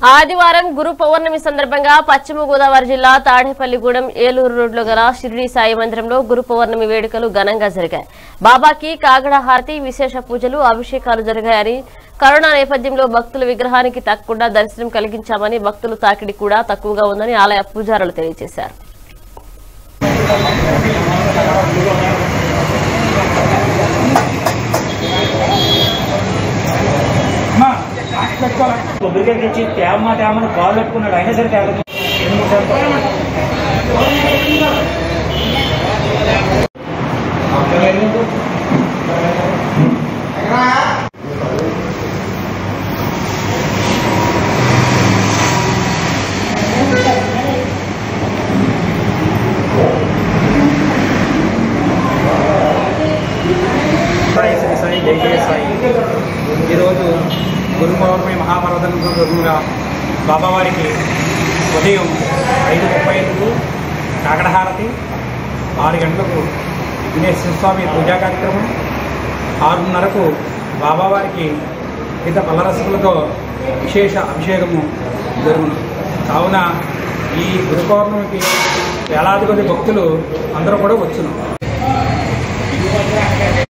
ఆదివారం గురు పౌర్ణమి సందర్భంగా పశ్చిమ గోదావరి జిల్లా తాడేపల్లిగూడెం ఏలూరు రోడ్లో గల షిరిడి సాయి మందిరంలో గురు పౌర్ణమి వేడుకలు ఘనంగా జరిగాయి బాబాకి కాగడ హారతి విశేష పూజలు అభిషేకాలు జరిగాయని కరోనా నేపథ్యంలో భక్తుల విగ్రహానికి తగ్గకుండా దర్శనం కలిగించామని భక్తుల తాకిడి కూడా తక్కువగా ఉందని ఆలయ పూజారులు తెలియజేశారు కొబ్బరికాయ తెచ్చి తేమ తేమని కాలు పెట్టుకున్నాడు అయినా సరే తేగదు సాయి శ్రీ సాయి జై జయ సాయి ఈరోజు గురు పౌర్ణమి మహాపర్వతం సందర్భంగా బాబావారికి ఉదయం ఐదు ముప్పై ఐదుకు కాకడహారతి ఆరు గంటలకు విఘ్నేశ్వర స్వామి పూజా కార్యక్రమం ఆరున్నరకు బాబావారికి ఇత పల్లరసములతో విశేష అభిషేకము జరుగును కావున ఈ గురు పౌర్ణమికి వేలాది కొద్ది భక్తులు అందరూ కూడా వచ్చును